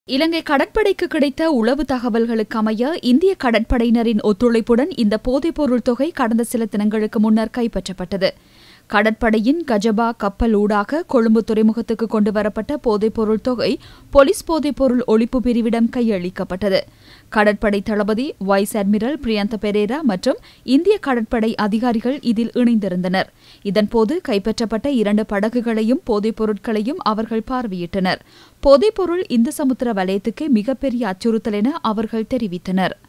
இலங்கை கடற்படைக்கு கிடைத்த உளவு தகவல்களுக்கு அமைய இந்திய கடற்படையினரின் ஒத்துழைப்புடன் இந்த போதைப்பொருள் தொகை கடந்த சில தினங்களுக்கு முன்னர் கைப்பற்றப்பட்டது கடற்படையின் கஜபா கப்பல் ஊடாக கொழும்பு துறைமுகத்துக்கு கொண்டு வரப்பட்ட போதைப்பொருள் தொகை போலீஸ் போதைப்பொருள் ஒழிப்பு பிரிவிடம் கையளிக்கப்பட்டது கடற்படை தளபதி வைஸ் அட்மிரல் பிரியந்த பெரேரா மற்றும் இந்திய கடற்படை அதிகாரிகள் இதில் இணைந்திருந்தனர் இதன்போது கைப்பற்றப்பட்ட இரண்டு படகுகளையும் போதைப் பொருட்களையும் அவர்கள் பார்வையிட்டனர் போதைப்பொருள் இந்து சமுத்திர வலயத்துக்கு மிகப்பெரிய அச்சுறுத்தல் என அவர்கள் தெரிவித்தனர்